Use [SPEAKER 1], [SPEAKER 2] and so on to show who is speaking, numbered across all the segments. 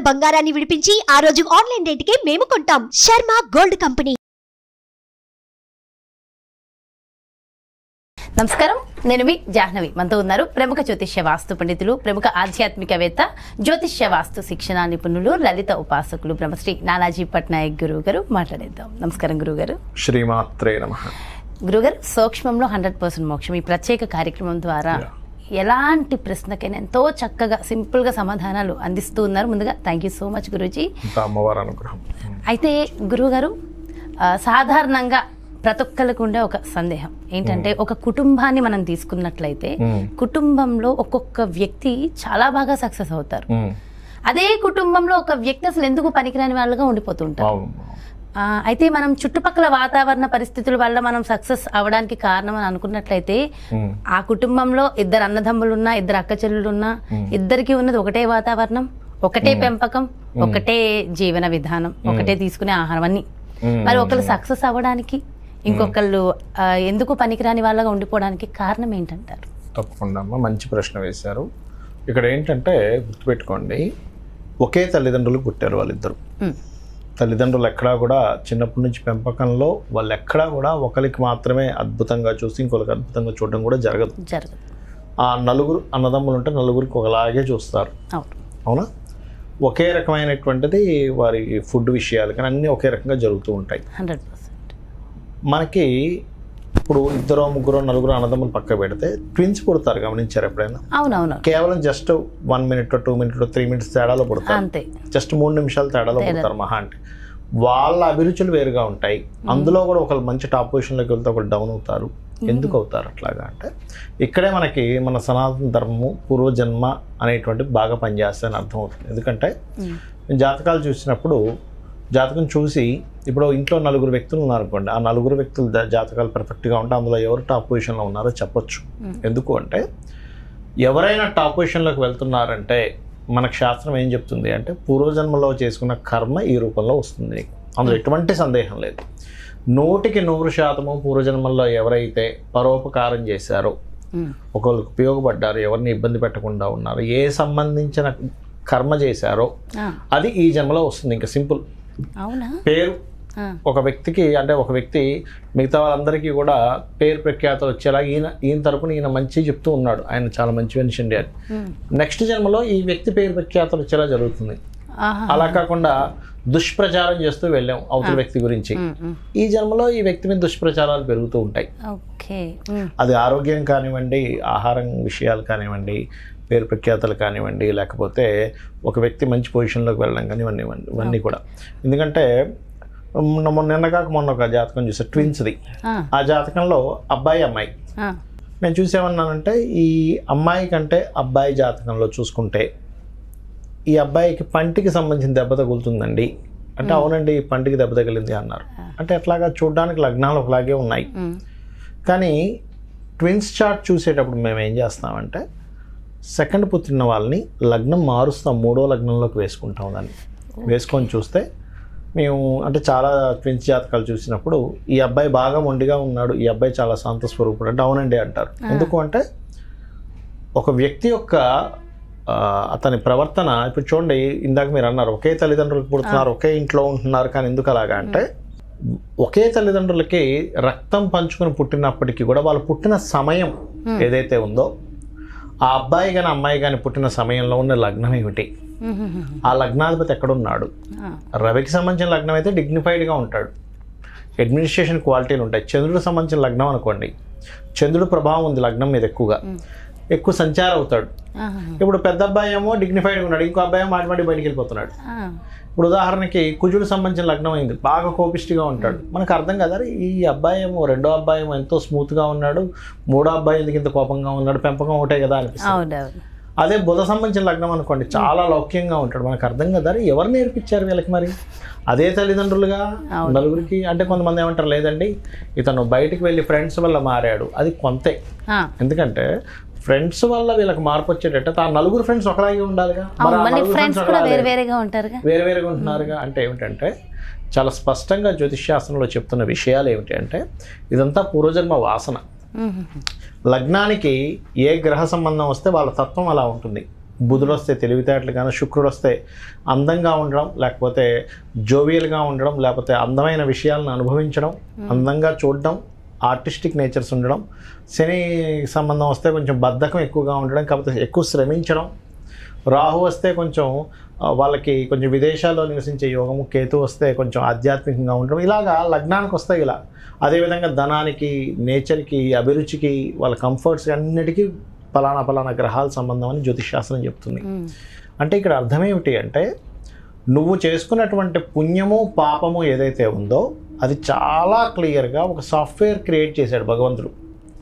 [SPEAKER 1] బంగారాన్ని విడిపించి ఆ రోజు ఆన్లైన్ రేటుకే మేము కొంటాం శర్మ గోల్డ్ కంపెనీ
[SPEAKER 2] నమస్కారం నేను మీ జాహ్నవి మనతో ఉన్నారు ప్రముఖ జ్యోతిష్య వాస్తు పండితులు ప్రముఖ ఆధ్యాత్మికవేత్త జ్యోతిష్య వాస్తు శిక్షణ నిపుణులు లలిత ఉపాసకులు బ్రహ్మశ్రీ నానాజీ పట్నాయక్ గురువు గారు మాట్లాడేద్దాం నమస్కారం గురువు గారు
[SPEAKER 3] శ్రీమాత్రే నమ
[SPEAKER 2] గురుగారు సూక్ష్మంలో హండ్రెడ్ పర్సెంట్ మోక్షం ఈ ప్రత్యేక కార్యక్రమం ద్వారా ఎలాంటి ప్రశ్నకైనా ఎంతో చక్కగా సింపుల్గా సమాధానాలు అందిస్తూ ఉన్నారు ముందుగా థ్యాంక్ యూ సో మచ్ గురూజీ
[SPEAKER 3] ఇంత అమ్మవారి అనుగ్రహం
[SPEAKER 2] అయితే గురువుగారు ఆ, సాధారణంగా ప్రతి ఒక్కరికి ఉండే ఒక సందేహం ఏంటంటే ఒక కుటుంబాన్ని మనం తీసుకున్నట్లయితే
[SPEAKER 3] మ్మ్.
[SPEAKER 2] కుటుంబంలో ఒక్కొక్క వ్యక్తి చాలా బాగా సక్సెస్ అవుతారు
[SPEAKER 3] ఉమ్,
[SPEAKER 2] అదే కుటుంబంలో ఒక వ్యక్తి అసలు ఎందుకు పనికిరాని వాళ్ళుగా ఉండిపోతుంటారు
[SPEAKER 3] అవును
[SPEAKER 2] ఆ, అయితే మనం చుట్టుపక్కల వాతావరణ పరిస్థితుల వల్ల మనం సక్సెస్ అవడానికి కారణం అని అనుకున్నట్లయితే
[SPEAKER 3] ఉమ్,
[SPEAKER 2] ఆ కుటుంబంలో ఇద్దరు అన్నదమ్ములు ఉన్నా ఇద్దరు అక్క చెల్లెలు ఉన్నా ఇద్దరికి ఉన్నది ఒకటే వాతావరణం ఒకటే పెంపకం ఒకటే జీవన విధానం ఒకటే తీసుకునే ఆహారం అన్ని
[SPEAKER 3] ఉమ్.
[SPEAKER 2] మరి ఒకళ్ళు సక్సెస్ అవ్వడానికి ఇంకొకళ్ళు ఆ, ఎందుకు పనికిరాని వాళ్ళగా ఉండిపోవడానికి కారణం ఏంటంటారు
[SPEAKER 3] తప్పకుండా అమ్మ మంచి ప్రశ్న వేశారు ఇక్కడ ఏంటంటే గుర్తుపెట్టుకోండి ఒకే తల్లిదండ్రులు పుట్టారు వాళ్ళిద్దరు
[SPEAKER 2] ఉమ్,
[SPEAKER 3] తల్లిదండ్రులు ఎక్కడా కూడా చిన్నప్పటి నుంచి పెంపకంలో వాళ్ళు ఎక్కడా కూడా ఒకరికి మాత్రమే అద్భుతంగా చూసి ఇంకొకరికి అద్భుతంగా చూడడం కూడా జరగదు
[SPEAKER 2] జరగదు
[SPEAKER 3] ఆ నలుగురు అన్నదమ్ములు ఉంటే నలుగురికి ఒకలాగే చూస్తారు
[SPEAKER 2] అవును
[SPEAKER 3] అవునా ఒకే రకమైనటువంటిది వారి ఫుడ్ విషయాలు కానీ అన్నీ ఒకే రకంగా జరుగుతూ ఉంటాయి
[SPEAKER 2] హండ్రెడ్ పర్సెంట్
[SPEAKER 3] మనకి ఇప్పుడు ఇద్దరు ముగ్గురు నలుగురు అన్నదమ్ములు పక్క పెడితే ట్విన్స్ పుడతారు గమనించారు ఎప్పుడైనా
[SPEAKER 2] అవునవును
[SPEAKER 3] కేవలం just one minute two minute three minutes తేడాలో పుడతారు
[SPEAKER 2] అంతే
[SPEAKER 3] జస్ట్ మూడు నిమిషాలు తేడాలో పుడతారు మహా అంటే వాళ్ళ అభిరుచులు వేరుగా ఉంటాయి అందులో కూడా ఒకళ్ళు మంచి టాప్ పొజిషన్లోకి వెళ్తే ఒకళ్ళు డౌన్ అవుతారు ఎందుకు అవుతారు అట్లాగా అంటే ఇక్కడే మనకి మన సనాతన ధర్మము పూర్వజన్మ అనేటువంటి బాగా పనిచేస్తాయని అర్థం అవుతుంది ఎందుకంటే
[SPEAKER 2] ఉమ్,
[SPEAKER 3] నేను జాతకాలు చూసినప్పుడు జాతకం చూసి ఇప్పుడు ఇంట్లో నలుగురు వ్యక్తులు ఉన్నారనుకోండి ఆ నలుగురు వ్యక్తుల జా- జాతకాలు పర్ఫెక్ట్గా ఉంటే అందులో ఎవరు టాప్ పొజిషన్లో ఉన్నారో చెప్పొచ్చు ఎందుకు అంటే ఎవరైనా టాప్ పొజిషన్లోకి వెళ్తున్నారంటే మనకు శాస్త్రం ఏం చెప్తుంది అంటే పూర్వజన్మలో చేసుకున్న కర్మ ఈ రూపంలో వస్తుంది నీకు అందులో ఎటువంటి సందేహం లేదు నూటికి నూరు శాతము పూర్వజన్మల్లో ఎవరైతే పరోపకారం చేశారో
[SPEAKER 2] ఉమ్,
[SPEAKER 3] ఒకరికి ఉపయోగపడ్డారు ఎవరిని ఇబ్బంది పెట్టకుండా ఉన్నారు ఏ సంబంధించిన కర్మ చేశారో
[SPEAKER 2] ఆ,
[SPEAKER 3] అది ఈ జన్మలో వస్తుంది ఇంకా సింపుల్
[SPEAKER 2] అవునా
[SPEAKER 3] పేరు
[SPEAKER 2] ఆ,
[SPEAKER 3] ఒక వ్యక్తికి అంటే ఒక వ్యక్తి మిగతా వాళ్ళందరికీ కూడా పేరు ప్రఖ్యాతలు వచ్చేలా ఈయన ఈయన తరపున ఈయన మంచి చెప్తూ ఉన్నాడు ఆయన చాలా మంచి మనిషి అండి అని
[SPEAKER 2] ఉమ్,
[SPEAKER 3] నెక్స్ట్ జన్మలో ఈ వ్యక్తి పేరు ప్రఖ్యాతలు వచ్చేలా జరుగుతుంది
[SPEAKER 2] ఆహా,
[SPEAKER 3] అలా కాకుండా దుష్ప్రచారం చేస్తూ వెళ్ళాం అవతల వ్యక్తి గురించి
[SPEAKER 2] ఉమ్, ఉమ్,
[SPEAKER 3] ఈ జన్మలో ఈ వ్యక్తి మీద దుష్ప్రచారాలు పెరుగుతూ ఉంటాయి
[SPEAKER 2] ఓకే ఉమ్,
[SPEAKER 3] అది ఆరోగ్యం కానివ్వండి ఆహారం విషయాలు కానివ్వండి పేరు ప్రఖ్యాతలు కానివ్వండి లేకపోతే ఒక వ్యక్తి మంచి పొజిషన్లోకి వెళ్ళడం కానివ్వండి ఇవన్నీ ఇవన్నీ కూడా ఎందుకంటే మొన్న మొన్న నిన్న కాక మొన్న ఒక జాతకం చూసా ట్విన్స్ది
[SPEAKER 2] ఆ,
[SPEAKER 3] ఆ జాతకంలో అబ్బాయి అమ్మాయి
[SPEAKER 2] ఆ,
[SPEAKER 3] నేను చూసేమన్నానంటే ఈ అమ్మాయి కంటే అబ్బాయి జాతకంలో చూసుకుంటే ఈ అబ్బాయికి పంటికి సంబంధించిన దెబ్బ తగులుతుందండి అంటే అవునండి పంటికి దెబ్బ తగిలింది అన్నారు అంటే అట్లాగా చూడడానికి లగ్నాలు ఒకలాగే ఉన్నాయి
[SPEAKER 2] ఉమ్,
[SPEAKER 3] కానీ ట్విన్స్ చార్ట్ చూసేటప్పుడు మేము ఏం చేస్తామంటే సెకండ్ పుట్టిన వాళ్ళని లగ్నం మారుస్తాం మూడో లగ్నంలోకి వేసుకుంటాం దాన్ని వేసుకొని చూస్తే మేము అంటే చాలా ట్విన్స్ జాతకాలు చూసినప్పుడు ఈ అబ్బాయి బాగా మొండిగా ఉన్నాడు ఈ అబ్బాయి చాలా శాంత స్వరూపుడు అంటే అవునండి అంటారు ఎందుకు అంటే ఒక వ్యక్తి యొక్క ఆ, అతని ప్రవర్తన ఇప్పుడు చూడండి ఇందాక మీరు అన్నారు ఒకే తల్లిదండ్రులకు పుడుతున్నారు ఒకే ఇంట్లో ఉంటున్నారు కానీ ఎందుకు అలాగా అంటే ఒకే తల్లిదండ్రులకి రక్తం పంచుకొని పుట్టినప్పటికీ కూడా వాళ్ళు పుట్టిన సమయం ఏదైతే ఉందో ఆ అబ్బాయి కానీ అమ్మాయి కానీ పుట్టిన సమయంలో ఉన్న లగ్నం ఏమిటి
[SPEAKER 2] ఉమ్, ఉమ్, ఉమ్,
[SPEAKER 3] ఆ లగ్నాధిపతి ఎక్కడున్నాడు
[SPEAKER 2] ఆ,
[SPEAKER 3] రవికి సంబంధించిన లగ్నం అయితే డిగ్నిఫైడ్గా ఉంటాడు అడ్మినిస్ట్రేషన్ క్వాలిటీలు ఉంటాయి చంద్రుడికి సంబంధించిన లగ్నం అనుకోండి చంద్రుడి ప్రభావం ఉంది లగ్నం మీద ఎక్కువగా ఎక్కువ సంచారం అవుతాడు
[SPEAKER 2] ఆహా,
[SPEAKER 3] ఇప్పుడు పెద్ద అబ్బాయి ఏమో డిగ్నిఫైడ్గా ఉన్నాడు ఇంకో అబ్బాయి ఏమో మాటి బయటికి వెళ్ళిపోతున్నాడు
[SPEAKER 2] ఆ,
[SPEAKER 3] ఇప్పుడు ఉదాహరణకి కుజుడు సంబంధించిన లగ్నం అయింది బాగా కోపిష్టిగా ఉంటాడు మనకు అర్థం కదా "అరే, ఈ అబ్బాయి ఏమో రెండో అబ్బాయి ఏమో ఎంతో స్మూత్గా ఉన్నాడు మూడో అబ్బాయి ఎందుకు ఇంత కోపంగా ఉన్నాడు పెంపకం ఒకటే కదా అనిపిస్తుంది
[SPEAKER 2] అవునవును
[SPEAKER 3] అదే బుధ సంబంధించిన లగ్నం అనుకోండి చాలా లౌక్యంగా ఉంటాడు మనకు అర్థం కదా "అరే, ఎవరు నేర్పించారు వీళ్ళకి మరి అదే తల్లిదండ్రులుగా నలుగురికి అంటే కొంతమంది ఏమంటారు లేదండి ఇతను బయటికి వెళ్ళి ఫ్రెండ్స్ వల్ల మారాడు అది కొంతే
[SPEAKER 2] ఆ,
[SPEAKER 3] ఎందుకంటే ఫ్రెండ్స్ వల్ల వీళ్ళకి మార్పు వచ్చేటట్టు ఆ నలుగురు ఫ్రెండ్స్ ఒకలాగే ఉండాలిగా మరి
[SPEAKER 2] అవును
[SPEAKER 3] ఆ
[SPEAKER 2] మళ్ళీ
[SPEAKER 3] నలుగురు
[SPEAKER 2] ఫ్రెండ్స్
[SPEAKER 3] friends
[SPEAKER 2] కూడా
[SPEAKER 3] ఒకలాగే.
[SPEAKER 2] వేరు వేరేగా ఉంటారుగా
[SPEAKER 3] వేరు వేరుగా ఉంటున్నారుగా అంటే ఏమిటంటే చాలా స్పష్టంగా జ్యోతిష్ శాస్త్రంలో చెప్తున్న విషయాలు ఏమిటి అంటే ఇదంతా పూర్వజన్మ వాసన
[SPEAKER 2] ఉమ్, ఉమ్,
[SPEAKER 3] లగ్నానికి ఏ గ్రహ సంబంధం వస్తే వాళ్ళ తత్వం అలా ఉంటుంది బుధుడు వస్తే తెలివితేటలు కానీ శుక్రుడు వస్తే అందంగా ఉండడం లేకపోతే జోవియల్గా ఉండడం లేకపోతే అందమైన విషయాలను అనుభవించడం అందంగా చూడడం ఆర్టిస్టిక్ నేచర్స్ ఉండడం శని సంబంధం వస్తే కొంచెం బద్ధకం ఎక్కువగా ఉండడం కాకపోతే ఎక్కువ శ్రమించడం రాహు వస్తే కొంచెం ఆ, వాళ్ళకి కొంచెం విదేశాల్లో నివసించే యోగము కేతు వస్తే కొంచెం ఆధ్యాత్మికంగా ఉండడం ఇలాగా లగ్నానికి వస్తాయి ఇలా అదేవిధంగా ధనానికి నేచర్కి అభిరుచికి వాళ్ళ కంఫర్ట్స్ అన్నిటికీ పలానా పలానా గ్రహాల సంబంధం అని జ్యోతిషాస్త్రం చెప్తుంది
[SPEAKER 2] ఉమ్.
[SPEAKER 3] అంటే ఇక్కడ అర్థం ఏమిటి అంటే నువ్వు చేసుకున్నటువంటి పుణ్యము పాపము ఏదైతే ఉందో అది చాలా క్లియర్గా ఒక సాఫ్ట్వేర్ క్రియేట్ చేశాడు భగవంతుడు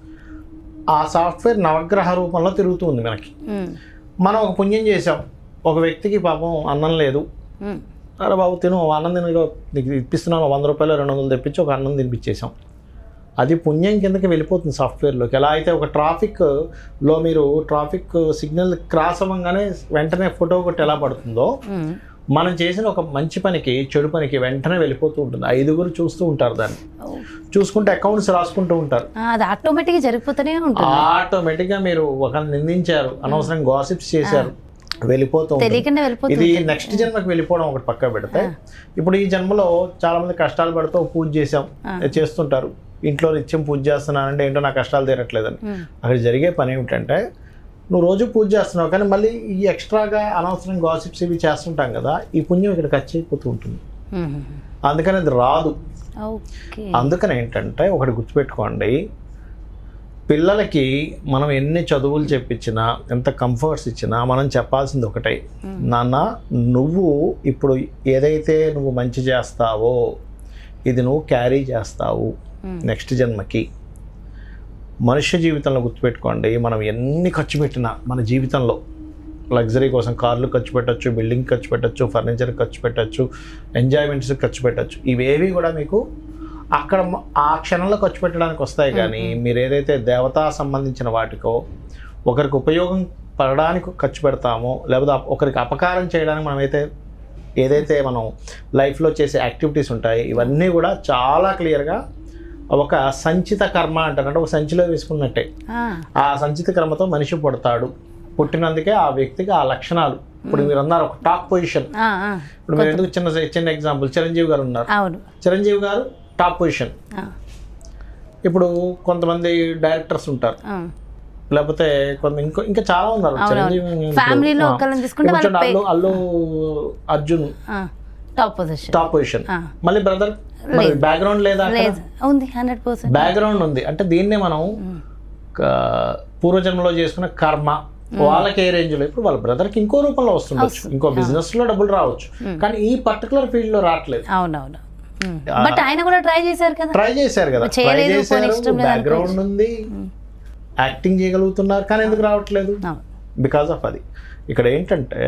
[SPEAKER 3] ఆ సాఫ్ట్వేర్ నవగ్రహ రూపంలో తిరుగుతుంది మనకి
[SPEAKER 2] ఉమ్.
[SPEAKER 3] మనం ఒక పుణ్యం చేసాం ఒక వ్యక్తికి పాపం అన్నం లేదు
[SPEAKER 2] ఉమ్.
[SPEAKER 3] అరే బాబు తిను అన్నం తినగా నీకు ఇప్పిస్తున్నాను వంద రూపాయలు రెండు వందలు తెప్పించి ఒక అన్నం తినిపించేసాం అది పుణ్యం కిందకి వెళ్ళిపోతుంది సాఫ్ట్వేర్లోకి ఎలా అయితే ఒక ట్రాఫిక్లో మీరు ట్రాఫిక్ సిగ్నల్ క్రాస్ అవ్వగానే వెంటనే ఫోటో కొట్టి ఎలా పడుతుందో
[SPEAKER 2] ఉమ్.
[SPEAKER 3] మనం చేసిన ఒక మంచి పనికి చెడు పనికి వెంటనే వెళ్ళిపోతూ ఉంటుంది ఐదుగురు చూస్తూ ఉంటారు దాన్ని
[SPEAKER 2] ఓ.
[SPEAKER 3] చూసుకుంటే అకౌంట్స్ రాసుకుంటూ ఉంటారు
[SPEAKER 2] ఆ, అది ఆటోమేటిక్గా జరిగిపోతూనే ఉంటుంది
[SPEAKER 3] ఆటోమేటిక్గా మీరు ఒకరిని నిందించారు అనవసరం గాసిప్స్ చేశారు వెళ్ళిపోతూ ఉంటుంది
[SPEAKER 2] తెలియకుండా వెళ్ళిపోతుంది
[SPEAKER 3] ఇది నెక్స్ట్ జన్మకి వెళ్ళిపోవడం ఒకటి పక్క పెడితే ఇప్పుడు ఈ జన్మలో చాలా మంది కష్టాలు పడుతూ పూజ చేసాం చేస్తుంటారు ఇంట్లో నిత్యం పూజ చేస్తున్నానంటే ఏంటో నా కష్టాలు తీరట్లేదని
[SPEAKER 2] ఉమ్.
[SPEAKER 3] అక్కడ జరిగే పని ఏమిటంటే నువ్వు రోజు పూజ చేస్తున్నావు కానీ మళ్ళీ ఈ ఎక్స్ట్రాగా అనవసరం గాసిప్స్ ఇవి చేస్తుంటాం కదా ఈ పుణ్యం ఇక్కడ ఖర్చు అయిపోతూ ఉంటుంది
[SPEAKER 2] ఉమ్.
[SPEAKER 3] అందుకని అది రాదు
[SPEAKER 2] ఓకే
[SPEAKER 3] అందుకని ఏంటంటే ఒకటి గుర్తుపెట్టుకోండి పిల్లలకి మనం ఎన్ని చదువులు చెప్పించినా ఎంత కంఫర్ట్స్ ఇచ్చినా మనం చెప్పాల్సింది ఒకటే నాన్న నువ్వు ఇప్పుడు ఏదైతే నువ్వు మంచి చేస్తావో ఇది నువ్వు క్యారీ చేస్తావు నెక్స్ట్ జన్మకి మనుష్య జీవితంలో గుర్తుపెట్టుకోండి మనం ఎన్ని ఖర్చు పెట్టినా మన జీవితంలో లగ్జరీ కోసం కార్లు ఖర్చు పెట్టచ్చు బిల్డింగ్ ఖర్చు పెట్టచ్చు ఫర్నిచర్ ఖర్చు పెట్టచ్చు ఎంజాయ్మెంట్స్ ఖర్చు పెట్టచ్చు ఇవేవి కూడా మీకు అక్కడ మ- ఆ క్షణంలో ఖర్చు పెట్టడానికి వస్తాయి కానీ మీరు ఏదైతే దేవతా సంబంధించిన వాటికో ఒకరికి ఉపయోగం పడడానికి ఖర్చు పెడతామో లేకపోతే అప- ఒకరికి అపకారం చేయడానికి మనమైతే ఏదైతే మనం లైఫ్లో చేసే యాక్టివిటీస్ ఉంటాయి ఇవన్నీ కూడా చాలా క్లియర్గా ఒక సంచిత కర్మ అంటారు అంటే ఒక సంచిలో వేసుకున్నట్టే
[SPEAKER 2] ఆ,
[SPEAKER 3] ఆ సంచిత కర్మతో మనిషి పుడతాడు పుట్టినందుకే ఆ వ్యక్తికి ఆ లక్షణాలు ఇప్పుడు మీరు అన్నారు ఒక టాప్ పొజిషన్
[SPEAKER 2] ఆ, ఆ.
[SPEAKER 3] ఇప్పుడు మీరు ఎందుకు చిన్న చిన్న ఎగ్జాంపుల్ చిరంజీవి గారు ఉన్నారు
[SPEAKER 2] అవును
[SPEAKER 3] చిరంజీవి గారు టాప్ పొజిషన్
[SPEAKER 2] ఆ,
[SPEAKER 3] ఇప్పుడు కొంతమంది డైరెక్టర్స్ ఉంటారు
[SPEAKER 2] ఆ.
[SPEAKER 3] లేకపోతే కొంత ఇంకో ఇంకా చాలా ఉన్నారు చిరంజీవి ఇప్పుడు,
[SPEAKER 2] ఫ్యామిలీలో
[SPEAKER 3] ఆ,
[SPEAKER 2] ఒకళ్ళని తీసుకుంటే
[SPEAKER 3] ఇప్పుడు
[SPEAKER 2] వాళ్ళ
[SPEAKER 3] చూడండి, అల్లు అల్లు అర్జున్
[SPEAKER 2] ఆ, టాప్ పొజిషన్
[SPEAKER 3] టాప్ పొజిషన్
[SPEAKER 2] ఆ.
[SPEAKER 3] మళ్ళీ బ్రదర్ మరి బ్యాక్గ్రౌండ్ లేదా అక్కడ?
[SPEAKER 2] లేదు ఉంది హండ్రెడ్ పర్సెంట్
[SPEAKER 3] బ్యాక్గ్రౌండ్ ఉంది అంటే దీన్నే మనం క- పూర్వజన్మలో చేసుకున్న కర్మ వాళ్ళకి ఏ రేంజ్ లో ఇప్పుడు వాళ్ళ బ్రదర్ కి ఇంకో రూపంలో వస్తుండొచ్చు ఇంకో బిజినెస్ లో డబ్బులు రావచ్చు కానీ ఈ పర్టికులర్ ఫీల్డ్ లో రావట్లేదు
[SPEAKER 2] అవునవును బట్ ఆయన కూడా ట్రై చేశారు కదా
[SPEAKER 3] ట్రై చేశారు కదా ట్రై
[SPEAKER 2] చేయలేదు, పోనీ
[SPEAKER 3] చేశారు
[SPEAKER 2] ఇష్టం లేదు
[SPEAKER 3] బ్యాక్గ్రౌండ్ ఉంది యాక్టింగ్ చేయగలుగుతున్నారు కానీ ఎందుకు రావట్లేదు
[SPEAKER 2] అవును
[SPEAKER 3] బికాస్ ఆఫ్ అది ఇక్కడ ఏంటంటే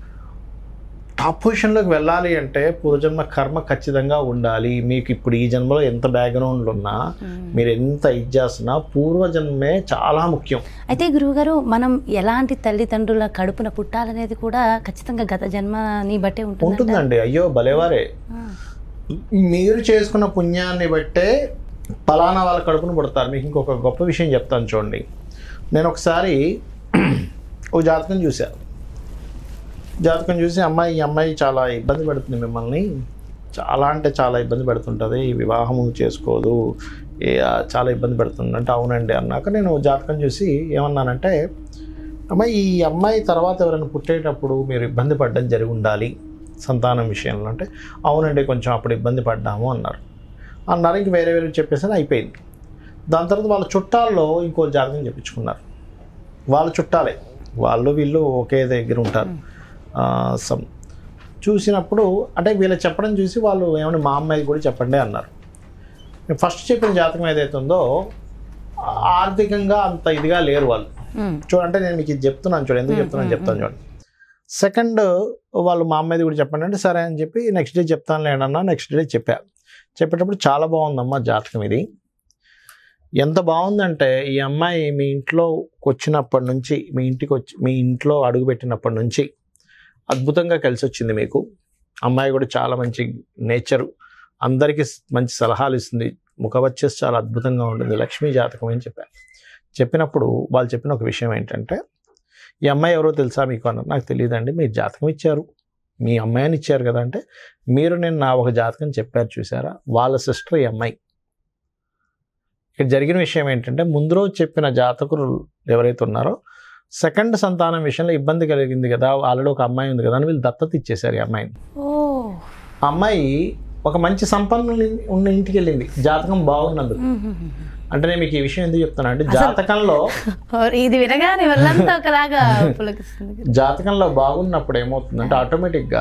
[SPEAKER 3] టాప్ పొజిషన్లోకి వెళ్ళాలి అంటే పూర్వజన్మ కర్మ ఖచ్చితంగా ఉండాలి మీకు ఇప్పుడు ఈ జన్మలో ఎంత బ్యాక్గ్రౌండ్లు ఉన్నా మీరు ఎంత ఇది చేస్తున్నా పూర్వజన్మే చాలా ముఖ్యం
[SPEAKER 2] అయితే గురువుగారు మనం ఎలాంటి తల్లిదండ్రుల కడుపున పుట్టాలనేది కూడా ఖచ్చితంగా గత జన్మని బట్టే ఉంటుంది
[SPEAKER 3] ఉంటుందండి అయ్యో భలేవారే మీరు చేసుకున్న పుణ్యాన్ని బట్టే పలానా వాళ్ళ కడుపును పుడతారు మీకు ఇంకొక గొప్ప విషయం చెప్తాను చూడండి నేను ఒకసారి ఓ జాతకం చూశాను జాతకం చూసి అమ్మాయి ఈ అమ్మాయి చాలా ఇబ్బంది పెడుతుంది మిమ్మల్ని చాలా అంటే చాలా ఇబ్బంది పెడుతుంటుంది వివాహము చేసుకోదు ఏ చాలా ఇబ్బంది పెడుతుంది అంటే అవునండి అన్నాక నేను జాతకం చూసి ఏమన్నానంటే అమ్మాయి ఈ అమ్మాయి తర్వాత ఎవరైనా పుట్టేటప్పుడు మీరు ఇబ్బంది పడడం జరిగి ఉండాలి సంతానం విషయంలో అంటే అవునండి కొంచెం అప్పుడు ఇబ్బంది పడ్డాము అన్నారు అన్నారు ఇంక వేరే వేరే చెప్పేసి అయిపోయింది దాని తర్వాత వాళ్ళ చుట్టాల్లో ఇంకో జాతకం చెప్పించుకున్నారు వాళ్ళ చుట్టాలే వాళ్ళు వీళ్ళు ఒకే దగ్గర ఉంటారు ఆ, సమ్ చూసినప్పుడు అంటే వీళ్ళు చెప్పడం చూసి వాళ్ళు ఏమన్నా మా అమ్మాయి కూడా చెప్పండి అన్నారు నేను ఫస్ట్ చెప్పిన జాతకం ఏదైతే ఉందో ఆర్థికంగా అంత ఇదిగా లేరు వాళ్ళు
[SPEAKER 2] ఉమ్,
[SPEAKER 3] చూడంటే నేను మీకు ఇది చెప్తున్నాను చూడండి ఎందుకు చెప్తున్నాను చెప్తాను చూడండి సెకండ్ వాళ్ళు మా అమ్మాయిది కూడా చెప్పండి అంటే సరే అని చెప్పి నెక్స్ట్ డే చెప్తాను లేడన్నా నెక్స్ట్ డే చెప్పా చెప్పేటప్పుడు చాలా బాగుందమ్మా జాతకం ఇది ఎంత బాగుందంటే ఈ అమ్మాయి మీ ఇంట్లోకి వచ్చినప్పటి నుంచి మీ ఇంటికి వచ్చి మీ ఇంట్లో అడుగుపెట్టినప్పటి నుంచి అద్భుతంగా కలిసి వచ్చింది మీకు అమ్మాయి కూడా చాలా మంచి నేచరు అందరికీ మంచి సలహాలు ఇస్తుంది ముఖ వచ్చేసి చాలా అద్భుతంగా ఉంటుంది లక్ష్మీ జాతకం అని చెప్పాను చెప్పినప్పుడు వాళ్ళు చెప్పిన ఒక విషయం ఏంటంటే ఈ అమ్మాయి ఎవరో తెలుసా మీకు అన్నారు నాకు తెలియదండి మీరు జాతకం ఇచ్చారు మీ అమ్మాయిని ఇచ్చారు కదా అంటే మీరు నేను నా ఒక జాతకం చెప్పారు చూసారా వాళ్ళ సిస్టర్ ఈ అమ్మాయి ఇక్కడ జరిగిన విషయం ఏంటంటే ముందు రోజు చెప్పిన జాతకులు ఎవరైతే ఉన్నారో సెకండ్ సంతానం విషయంలో ఇబ్బంది కలిగింది కదా ఆల్రెడీ ఒక అమ్మాయి ఉంది కదా అని వీళ్ళు దత్తత ఇచ్చేశారు ఈ అమ్మాయిని
[SPEAKER 2] ఓ
[SPEAKER 3] ఆ అమ్మాయి ఒక మంచి సంపన్నులు ఉన్న ఇంటికి వెళ్ళింది జాతకం బాగున్నందుకు అంటే నేను మీకు ఈ విషయం ఎందుకు చెప్తున్నా అంటే జాతకంలో
[SPEAKER 2] ఇది వినగానే వాళ్ళంతా ఒకలాగా పులకిస్తుంది
[SPEAKER 3] జాతకంలో బాగున్నప్పుడు ఏమవుతుందంటే ఆటోమేటిక్గా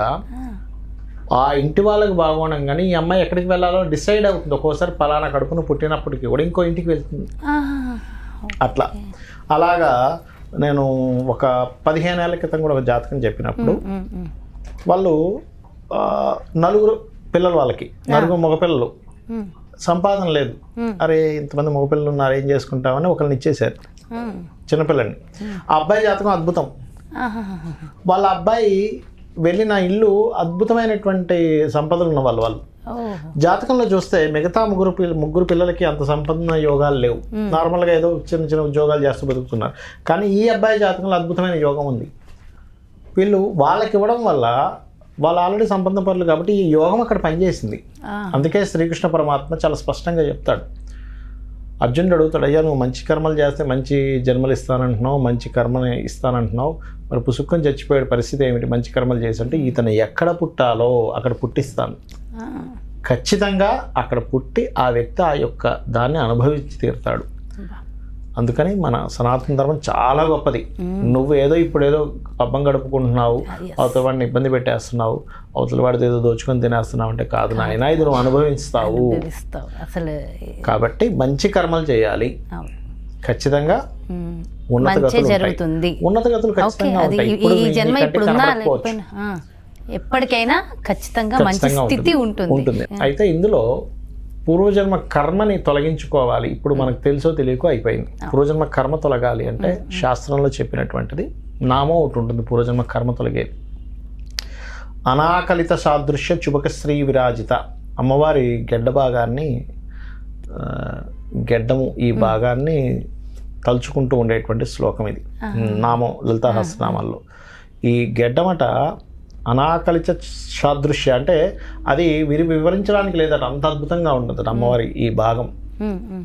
[SPEAKER 3] ఆ ఇంటి వాళ్ళకి బాగోవడం కానీ ఈ అమ్మాయి ఎక్కడికి వెళ్ళాలో డిసైడ్ అవుతుంది ఒక్కోసారి పలానా కడుపును పుట్టినప్పటికీ కూడా ఇంకో ఇంటికి వెళ్తుంది
[SPEAKER 2] ఆహా.
[SPEAKER 3] అట్లా అలాగా నేను ఒక పదిహేను ఏళ్ల క్రితం కూడా ఒక జాతకం చెప్పినప్పుడు
[SPEAKER 2] ఉమ్, ఉమ్.
[SPEAKER 3] వాళ్ళు ఆ, నలుగురు పిల్లలు వాళ్ళకి నలుగురు మగపిల్లలు
[SPEAKER 2] ఉమ్,
[SPEAKER 3] సంపాదన లేదు
[SPEAKER 2] Hmm.
[SPEAKER 3] అరే ఇంతమంది మగపిల్లలు ఉన్నారు ఏం చేసుకుంటామని ఒకరిని ఇచ్చేశారు
[SPEAKER 2] ఉమ్.
[SPEAKER 3] చిన్నపిల్లని ఆ అబ్బాయి జాతకం అద్భుతం
[SPEAKER 2] ఆహాహాహా.
[SPEAKER 3] వాళ్ళ అబ్బాయి వెళ్ళిన ఇల్లు అద్భుతమైనటువంటి సంపదలు ఉన్న వాళ్ళు వాళ్ళు
[SPEAKER 2] ఓహో.
[SPEAKER 3] జాతకంలో చూస్తే మిగతా ముగ్గురు పిల్ల ముగ్గురు పిల్లలకి అంత సంపన్న యోగాలు లేవు నార్మల్గా ఏదో చిన్న చిన్న ఉద్యోగాలు చేస్తూ బతుకుతున్నారు కానీ ఈ అబ్బాయి జాతకంలో అద్భుతమైన యోగం ఉంది వీళ్ళు వాళ్ళకి ఇవ్వడం వల్ల వాళ్ళు ఆల్రెడీ సంపన్న పనులు కాబట్టి ఈ యోగం అక్కడ పనిచేసింది
[SPEAKER 2] ఆ.
[SPEAKER 3] అందుకే శ్రీకృష్ణ పరమాత్మ చాలా స్పష్టంగా చెప్తాడు అర్జునుడు అడుగుతాడు అయ్యా నువ్వు మంచి కర్మలు చేస్తే మంచి జన్మలు ఇస్తానంటున్నావు మంచి కర్మని ఇస్తానంటున్నావు మరి పుసుక్కని చచ్చిపోయే పరిస్థితి ఏమిటి మంచి కర్మలు చేసి అంటే ఇతను ఎక్కడ పుట్టాలో అక్కడ పుట్టిస్తాను
[SPEAKER 2] ఆ.
[SPEAKER 3] ఖచ్చితంగా అక్కడ పుట్టి ఆ వ్యక్తి ఆ యొక్క దాన్ని అనుభవించి తీరుతాడు అందుకని మన సనాతన ధర్మం చాలా గొప్పది నువ్వు ఏదో ఇప్పుడు ఏదో పబ్బం గడుపుకుంటున్నావు అవతల వాడిని ఇబ్బంది పెట్టేస్తున్నావు అవతల వాడిది ఏదో దోచుకొని తినేస్తున్నావు అంటే కాదు నాయన ఇది నువ్వు అనుభవిస్తావు
[SPEAKER 2] తెలుస్తావు అసలు
[SPEAKER 3] కాబట్టి మంచి కర్మలు చేయాలి
[SPEAKER 2] అవును.
[SPEAKER 3] ఖచ్చితంగా
[SPEAKER 2] ఉమ్.
[SPEAKER 3] ఉన్నత
[SPEAKER 2] మంచి
[SPEAKER 3] గతులు ఉంటాయి.
[SPEAKER 2] జరుగుతుంది
[SPEAKER 3] ఉన్నత గతులు
[SPEAKER 2] ఓకే
[SPEAKER 3] ఖచ్చితంగా
[SPEAKER 2] అది
[SPEAKER 3] ఉంటాయి
[SPEAKER 2] ఈ-
[SPEAKER 3] ఇప్పుడు
[SPEAKER 2] ఈ జన్మ
[SPEAKER 3] నీకంటే
[SPEAKER 2] ఇప్పుడు ఉందా
[SPEAKER 3] కనపడకపోవచ్చు.
[SPEAKER 2] లేకపోయినా ఆ. ఎప్పటికైనా ఖచ్చితంగా మంచి
[SPEAKER 3] ఖచ్చితంగా
[SPEAKER 2] స్థితి ఉంటుంది
[SPEAKER 3] ఉంటుంది అయితే ఇందులో పూర్వజన్మ కర్మని తొలగించుకోవాలి ఇప్పుడు మనకు తెలుసో తెలియకో అయిపోయింది పూర్వజన్మ కర్మ తొలగాలి అంటే శాస్త్రంలో చెప్పినటువంటిది నామం ఒకటి ఉంటుంది పూర్వజన్మ కర్మ తొలగేది అనాకలిత సాదృశ్య చుబక శ్రీ విరాజిత అమ్మవారి గెడ్డ భాగాన్ని ఆ, గెడ్డము ఈ భాగాన్ని తలుచుకుంటూ ఉండేటువంటి శ్లోకం ఇది నామం లలితా సహస్రనామాల్లో ఈ గెడ్డమట అనాకలిత సాదృశ్య అంటే అది విరి వివరించడానికి లేదట అంత అద్భుతంగా ఉంటుంది అమ్మవారి ఈ భాగం
[SPEAKER 2] ఉమ్, ఉమ్.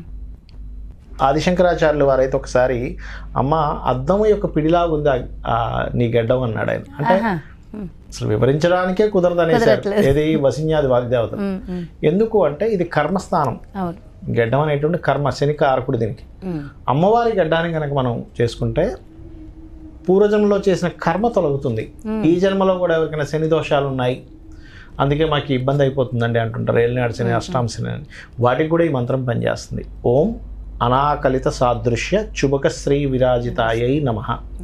[SPEAKER 3] ఆదిశంకరాచార్యులు వారైతే ఒకసారి అమ్మ అద్దము యొక్క పిడిలాగా ఉంది ఆ- ఆ నీ గెడ్డం అన్నాడు ఆయన అంటే
[SPEAKER 2] ఆహా. ఉమ్,
[SPEAKER 3] అసలు వివరించడానికే కుదరదు అనేసారు
[SPEAKER 2] కుదరట్లేదు.
[SPEAKER 3] ఏది వసిన్యాది వాగ్దేవత
[SPEAKER 2] ఉమ్, ఉమ్.
[SPEAKER 3] ఎందుకు అంటే ఇది కర్మస్థానం
[SPEAKER 2] అవును
[SPEAKER 3] గెడ్డం అనేటువంటి కర్మ శని కారకుడు దీనికి
[SPEAKER 2] ఉమ్,
[SPEAKER 3] అమ్మవారి గడ్డాన్ని కనుక మనం చేసుకుంటే పూర్వజన్మలో చేసిన కర్మ తొలగుతుంది ఈ జన్మలో కూడా ఎవరికైనా శని దోషాలు ఉన్నాయి అందుకే మాకు ఈ ఇబ్బంది అయిపోతుందండి అంటుంటారు ఏలినాడు శని అష్టాం శని అని వాటికి కూడా ఈ మంత్రం పనిచేస్తుంది ఓం అనాకలిత సాదృశ్య చుబక శ్రీ విరాజితాయై నమ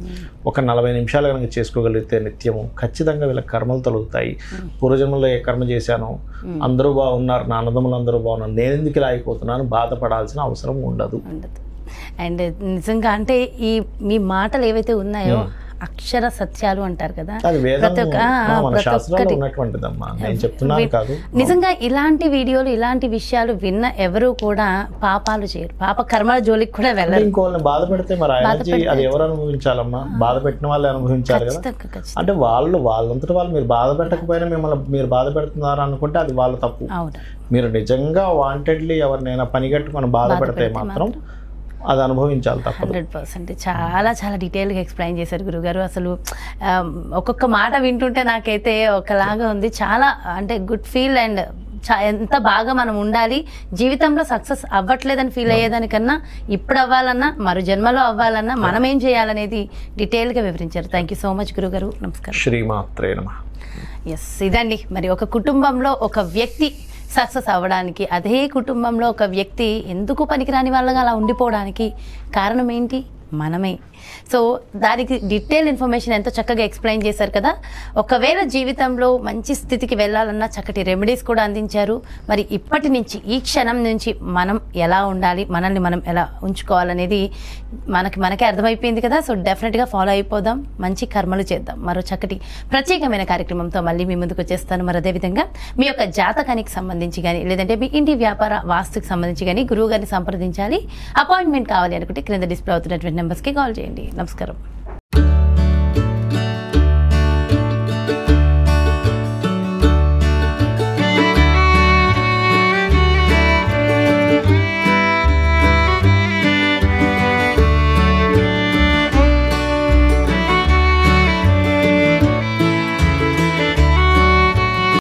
[SPEAKER 3] ఒక నలభై నిమిషాలు కనుక చేసుకోగలిగితే నిత్యము ఖచ్చితంగా వీళ్ళ కర్మలు తొలగుతాయి పూర్వజన్మలో ఏ కర్మ చేశానో అందరూ బాగున్నారు నా అన్నదమ్ములు అందరూ బాగున్నారు నేను ఎందుకు ఇలా అయిపోతున్నాను బాధపడాల్సిన అవసరం ఉండదు
[SPEAKER 2] ఉండదు అండ్ నిజంగా అంటే ఈ మీ మాటలు ఏవైతే ఉన్నాయో అక్షర సత్యాలు అంటారు కదా
[SPEAKER 3] అది వేదం
[SPEAKER 2] ప్రతి ఒక్క- ఆ,
[SPEAKER 3] ఆ, మన
[SPEAKER 2] ప్రతి
[SPEAKER 3] శాస్త్రాల్లో
[SPEAKER 2] ఒక్కటి.
[SPEAKER 3] ఉన్నటువంటిదమ్మా నేను చెప్తున్నాను కాదు
[SPEAKER 2] నిజంగా ఇలాంటి వీడియోలు ఇలాంటి విషయాలు విన్న ఎవరు కూడా పాపాలు చేయరు పాప కర్మల జోలికి కూడా
[SPEAKER 3] అంటే
[SPEAKER 2] వెళ్ళరు
[SPEAKER 3] ఇంకోళ్ళని బాధ పెడితే మరి ఆ ఎనర్జీ అది ఎవరు అనుభవించాలమ్మా బాధ పెట్టిన వాళ్ళు అనుభవించాలి కదా
[SPEAKER 2] ఖచ్చితంగా ఖచ్చితంగా
[SPEAKER 3] అంటే వాళ్ళు వాళ్ళంతటి వాళ్ళు మీరు బాధ పెట్టకపోయినా మిమ్మల్ని మీరు బాధ పెడుతున్నారు అనుకుంటే అది వాళ్ళ తప్పు
[SPEAKER 2] అవును
[SPEAKER 3] మీరు నిజంగా వాంటెడ్లీ ఎవరినైనా పని కట్టుకొని బాధ పెడితే మాత్రం అది అనుభవించాలి తప్పదు
[SPEAKER 2] హండ్రెడ్ పర్సెంట్ చాలా చాలా డీటెయిల్గా ఎక్స్ప్లెయిన్ చేశారు గురుగారు అసలు ఆ, ఒక్కొక్క మాట వింటుంటే నాకైతే ఒకలాగా ఉంది చాలా అంటే గుడ్ ఫీల్ అండ్ చా- ఎంత బాగా మనం ఉండాలి జీవితంలో సక్సెస్ అవ్వట్లేదని ఫీల్ అయ్యేదానికన్నా ఇప్పుడు అవ్వాలన్నా మరో జన్మలో అవ్వాలన్నా మనం ఏం చేయాలనేది డీటెయిల్గా వివరించారు థ్యాంక్ యూ సో మచ్ గురుగారు నమస్కారం
[SPEAKER 3] శ్రీమాత్రే నమ
[SPEAKER 2] ఎస్ ఇదండి మరి ఒక కుటుంబంలో ఒక వ్యక్తి సక్సెస్ అవ్వడానికి అదే కుటుంబంలో ఒక వ్యక్తి ఎందుకు పనికిరాని వాళ్ళగా అలా ఉండిపోవడానికి కారణం ఏంటి మనమే సో దానికి డీటెయిల్ ఇన్ఫర్మేషన్ ఎంతో చక్కగా ఎక్స్ప్లెయిన్ చేశారు కదా ఒకవేళ జీవితంలో మంచి స్థితికి వెళ్ళాలన్నా చక్కటి రెమెడీస్ కూడా అందించారు మరి ఇప్పటి నుంచి ఈ క్షణం నుంచి మనం ఎలా ఉండాలి మనల్ని మనం ఎలా ఉంచుకోవాలనేది మనకి మనకే అర్థమైపోయింది కదా సో డెఫినెట్గా ఫాలో అయిపోదాం మంచి కర్మలు చేద్దాం మరో చక్కటి ప్రత్యేకమైన కార్యక్రమంతో మళ్ళీ మీ ముందుకు వచ్చేస్తాను మరి అదేవిధంగా మీ యొక్క జాతకానికి సంబంధించి కానీ లేదంటే మీ ఇంటి వ్యాపార వాస్తుకి సంబంధించి కానీ గురువు గారిని సంప్రదించాలి అపాయింట్మెంట్ కావాలి అనుకుంటే క్రింద డిస్ప్లే అవుతున్నటువంటి నెంబర్స్కి కాల్ చేయండి నమస్కారం